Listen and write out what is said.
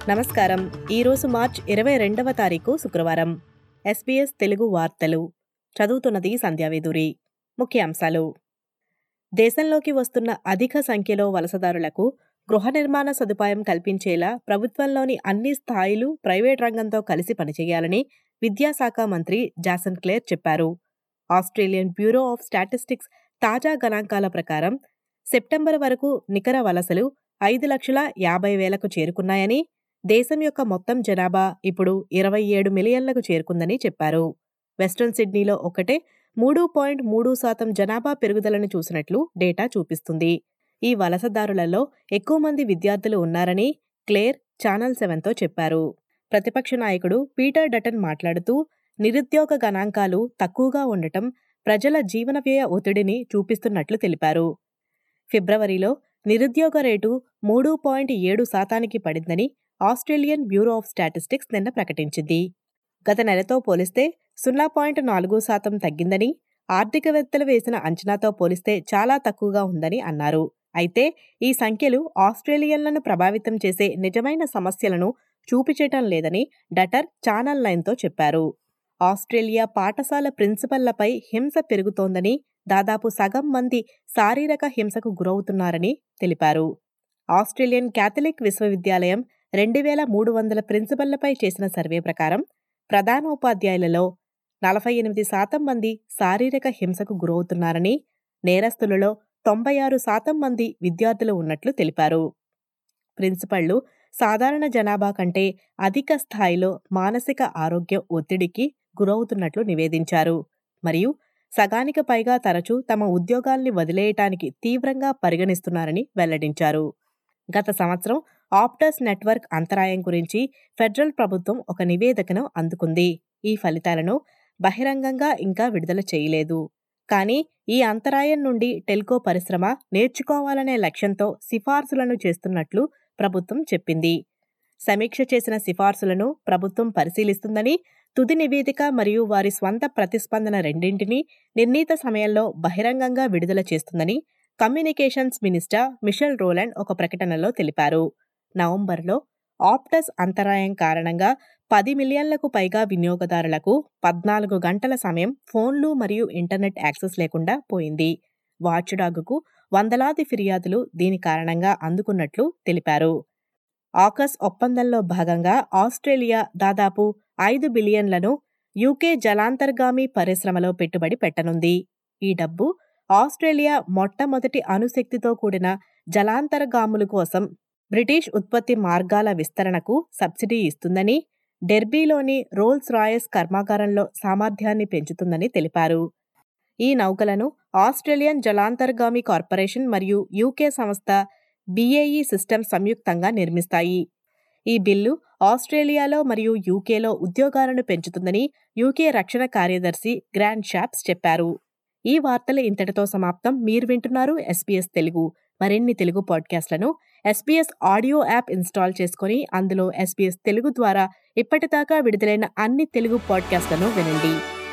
నమస్కారం ఈరోజు మార్చ్ ఇరవై రెండవ తారీఖు శుక్రవారం ఎస్బీఎస్ తెలుగు వార్తలు చదువుతున్నది సంధ్యావేదూరి ముఖ్యాంశాలు దేశంలోకి వస్తున్న అధిక సంఖ్యలో వలసదారులకు గృహ నిర్మాణ సదుపాయం కల్పించేలా ప్రభుత్వంలోని అన్ని స్థాయిలు ప్రైవేట్ రంగంతో కలిసి పనిచేయాలని విద్యాశాఖ మంత్రి జాసన్ క్లేర్ చెప్పారు ఆస్ట్రేలియన్ బ్యూరో ఆఫ్ స్టాటిస్టిక్స్ తాజా గణాంకాల ప్రకారం సెప్టెంబర్ వరకు నికర వలసలు ఐదు లక్షల యాభై వేలకు చేరుకున్నాయని దేశం యొక్క మొత్తం జనాభా ఇప్పుడు ఇరవై ఏడు మిలియన్లకు చేరుకుందని చెప్పారు వెస్ట్రన్ సిడ్నీలో ఒకటే మూడు పాయింట్ మూడు శాతం జనాభా పెరుగుదలను చూసినట్లు డేటా చూపిస్తుంది ఈ వలసదారులలో ఎక్కువ మంది విద్యార్థులు ఉన్నారని క్లేర్ ఛానల్ సెవెన్తో చెప్పారు ప్రతిపక్ష నాయకుడు పీటర్ డటన్ మాట్లాడుతూ నిరుద్యోగ గణాంకాలు తక్కువగా ఉండటం ప్రజల జీవన వ్యయ ఒత్తిడిని చూపిస్తున్నట్లు తెలిపారు ఫిబ్రవరిలో నిరుద్యోగ రేటు మూడు పాయింట్ ఏడు శాతానికి పడిందని ఆస్ట్రేలియన్ బ్యూరో ఆఫ్ స్టాటిస్టిక్స్ నిన్న ప్రకటించింది గత నెలతో పోలిస్తే సున్నా పాయింట్ నాలుగు శాతం తగ్గిందని ఆర్థికవేత్తలు వేసిన అంచనాతో పోలిస్తే చాలా తక్కువగా ఉందని అన్నారు అయితే ఈ సంఖ్యలు ఆస్ట్రేలియన్లను ప్రభావితం చేసే నిజమైన సమస్యలను చూపించటం లేదని డటర్ ఛానల్ నైన్తో చెప్పారు ఆస్ట్రేలియా పాఠశాల ప్రిన్సిపల్లపై హింస పెరుగుతోందని దాదాపు సగం మంది శారీరక హింసకు గురవుతున్నారని తెలిపారు ఆస్ట్రేలియన్ క్యాథలిక్ విశ్వవిద్యాలయం రెండు వేల మూడు వందల ప్రిన్సిపల్లపై చేసిన సర్వే ప్రకారం ప్రధానోపాధ్యాయులలో నలభై ఎనిమిది శాతం మంది శారీరక హింసకు గురవుతున్నారని నేరస్తులలో తొంభై ఆరు శాతం మంది విద్యార్థులు ఉన్నట్లు తెలిపారు ప్రిన్సిపళ్లు సాధారణ జనాభా కంటే అధిక స్థాయిలో మానసిక ఆరోగ్య ఒత్తిడికి గురవుతున్నట్లు నివేదించారు మరియు సగానికి పైగా తరచూ తమ ఉద్యోగాల్ని వదిలేయటానికి తీవ్రంగా పరిగణిస్తున్నారని వెల్లడించారు గత సంవత్సరం ఆప్టస్ నెట్వర్క్ అంతరాయం గురించి ఫెడరల్ ప్రభుత్వం ఒక నివేదికను అందుకుంది ఈ ఫలితాలను బహిరంగంగా ఇంకా విడుదల చేయలేదు కానీ ఈ అంతరాయం నుండి టెల్కో పరిశ్రమ నేర్చుకోవాలనే లక్ష్యంతో సిఫార్సులను చేస్తున్నట్లు ప్రభుత్వం చెప్పింది సమీక్ష చేసిన సిఫార్సులను ప్రభుత్వం పరిశీలిస్తుందని తుది నివేదిక మరియు వారి స్వంత ప్రతిస్పందన రెండింటినీ నిర్ణీత సమయంలో బహిరంగంగా విడుదల చేస్తుందని కమ్యూనికేషన్స్ మినిస్టర్ మిషెల్ రోలాండ్ ఒక ప్రకటనలో తెలిపారు నవంబర్లో ఆప్టస్ అంతరాయం కారణంగా పది మిలియన్లకు పైగా వినియోగదారులకు పద్నాలుగు గంటల సమయం ఫోన్లు మరియు ఇంటర్నెట్ యాక్సెస్ లేకుండా పోయింది వాచ్డాగ్కు వందలాది ఫిర్యాదులు దీని కారణంగా అందుకున్నట్లు తెలిపారు ఆకస్ ఒప్పందంలో భాగంగా ఆస్ట్రేలియా దాదాపు ఐదు బిలియన్లను యూకే జలాంతర్గామి పరిశ్రమలో పెట్టుబడి పెట్టనుంది ఈ డబ్బు ఆస్ట్రేలియా మొట్టమొదటి అణుశక్తితో కూడిన జలాంతర్గాముల కోసం బ్రిటిష్ ఉత్పత్తి మార్గాల విస్తరణకు సబ్సిడీ ఇస్తుందని డెర్బీలోని రోల్స్ రాయస్ కర్మాగారంలో సామర్థ్యాన్ని పెంచుతుందని తెలిపారు ఈ నౌకలను ఆస్ట్రేలియన్ జలాంతర్గామి కార్పొరేషన్ మరియు యూకే సంస్థ బీఏఈ సిస్టమ్ సంయుక్తంగా నిర్మిస్తాయి ఈ బిల్లు ఆస్ట్రేలియాలో మరియు యూకేలో ఉద్యోగాలను పెంచుతుందని యూకే రక్షణ కార్యదర్శి గ్రాండ్ షాప్స్ చెప్పారు ఈ వార్తలు ఇంతటితో సమాప్తం మీరు వింటున్నారు ఎస్పీఎస్ తెలుగు మరిన్ని తెలుగు పాడ్కాస్ట్లను ఎస్పీఎస్ ఆడియో యాప్ ఇన్స్టాల్ చేసుకుని అందులో ఎస్పీఎస్ తెలుగు ద్వారా ఇప్పటిదాకా విడుదలైన అన్ని తెలుగు పాడ్కాస్ట్లను వినండి